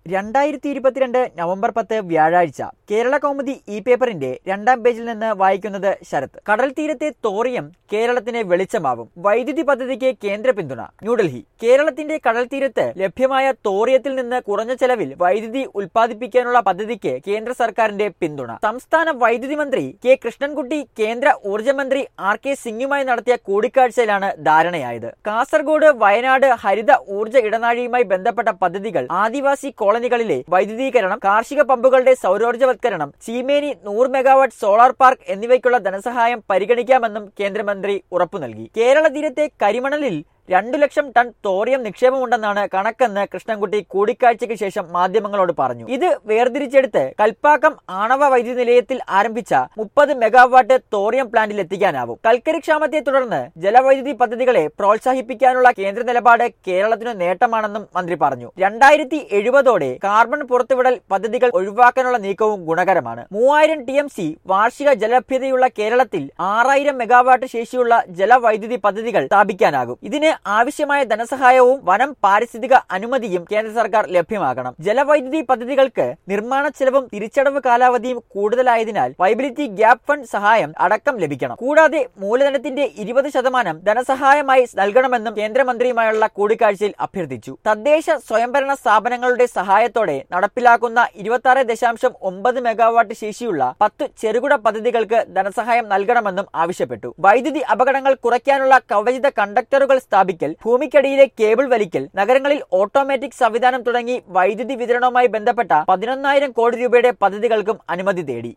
രണ്ടായിരത്തി ഇരുപത്തിരണ്ട് നവംബർ പത്ത് വ്യാഴാഴ്ച കേരള കൗമുദി ഇ പേപ്പറിന്റെ രണ്ടാം പേജിൽ നിന്ന് വായിക്കുന്നത് ശരത് കടൽ തീരത്തെ തോറിയം കേരളത്തിന് വെളിച്ചമാവും വൈദ്യുതി പദ്ധതിക്ക് കേന്ദ്ര പിന്തുണ ന്യൂഡൽഹി കേരളത്തിന്റെ കടൽ തീരത്ത് ലഭ്യമായ തോറിയത്തിൽ നിന്ന് കുറഞ്ഞ ചെലവിൽ വൈദ്യുതി ഉൽപ്പാദിപ്പിക്കാനുള്ള പദ്ധതിക്ക് കേന്ദ്ര സർക്കാരിന്റെ പിന്തുണ സംസ്ഥാന വൈദ്യുതി മന്ത്രി കെ കൃഷ്ണൻകുട്ടി കേന്ദ്ര ഊർജ്ജ മന്ത്രി ആർ കെ സിംഗുമായി നടത്തിയ കൂടിക്കാഴ്ചയിലാണ് ധാരണയായത് കാസർഗോഡ് വയനാട് ഹരിത ഊർജ്ജ ഇടനാഴിയുമായി ബന്ധപ്പെട്ട പദ്ധതികൾ ആദിവാസി കോളനികളിലെ വൈദ്യുതീകരണം കാർഷിക പമ്പുകളുടെ സൗരോർജ്ജവത്കരണം ചീമേനി നൂറ് മെഗാവാട്ട് സോളാർ പാർക്ക് എന്നിവയ്ക്കുള്ള ധനസഹായം പരിഗണിക്കാമെന്നും കേന്ദ്രമന്ത്രി ഉറപ്പു നൽകി കേരള തീരത്തെ കരിമണലിൽ രണ്ടു ലക്ഷം ടൺ തോറിയം നിക്ഷേപമുണ്ടെന്നാണ് കണക്കെന്ന് കൃഷ്ണൻകുട്ടി കൂടിക്കാഴ്ചയ്ക്ക് ശേഷം മാധ്യമങ്ങളോട് പറഞ്ഞു ഇത് വേർതിരിച്ചെടുത്ത് കൽപ്പാക്കം ആണവ വൈദ്യുതി നിലയത്തിൽ ആരംഭിച്ച മുപ്പത് മെഗാവാട്ട് തോറിയം പ്ലാന്റിൽ എത്തിക്കാനാവും കൽക്കരി ക്ഷാമത്തെ തുടർന്ന് ജലവൈദ്യുതി പദ്ധതികളെ പ്രോത്സാഹിപ്പിക്കാനുള്ള കേന്ദ്ര നിലപാട് കേരളത്തിനു നേട്ടമാണെന്നും മന്ത്രി പറഞ്ഞു രണ്ടായിരത്തി എഴുപതോടെ കാർബൺ പുറത്തുവിടൽ പദ്ധതികൾ ഒഴിവാക്കാനുള്ള നീക്കവും ഗുണകരമാണ് മൂവായിരം ടി എം സി വാർഷിക ജലലഭ്യതയുള്ള കേരളത്തിൽ ആറായിരം മെഗാവാട്ട് ശേഷിയുള്ള ജലവൈദ്യുതി പദ്ധതികൾ സ്ഥാപിക്കാനാകും ഇതിന് ആവശ്യമായ ധനസഹായവും വനം പാരിസ്ഥിതിക അനുമതിയും കേന്ദ്ര സർക്കാർ ലഭ്യമാക്കണം ജലവൈദ്യുതി പദ്ധതികൾക്ക് നിർമ്മാണ ചെലവും തിരിച്ചടവ് കാലാവധിയും കൂടുതലായതിനാൽ വൈബിലിറ്റി ഗ്യാപ് ഫണ്ട് സഹായം അടക്കം ലഭിക്കണം കൂടാതെ മൂലധനത്തിന്റെ ഇരുപത് ശതമാനം ധനസഹായമായി നൽകണമെന്നും കേന്ദ്രമന്ത്രിയുമായുള്ള കൂടിക്കാഴ്ചയിൽ അഭ്യർത്ഥിച്ചു തദ്ദേശ സ്വയംഭരണ സ്ഥാപനങ്ങളുടെ സഹായത്തോടെ നടപ്പിലാക്കുന്ന ഇരുപത്തി ആറ് ദശാംശം ഒമ്പത് മെഗാവാട്ട് ശേഷിയുള്ള പത്ത് ചെറുകിട പദ്ധതികൾക്ക് ധനസഹായം നൽകണമെന്നും ആവശ്യപ്പെട്ടു വൈദ്യുതി അപകടങ്ങൾ കുറയ്ക്കാനുള്ള കവചിത കണ്ടക്ടറുകൾ സ്ഥാപിക്കൽ ഭൂമിക്കടിയിലെ കേബിൾ വലിക്കൽ നഗരങ്ങളിൽ ഓട്ടോമാറ്റിക് സംവിധാനം തുടങ്ങി വൈദ്യുതി വിതരണവുമായി ബന്ധപ്പെട്ട പതിനൊന്നായിരം കോടി രൂപയുടെ പദ്ധതികൾക്കും അനുമതി തേടി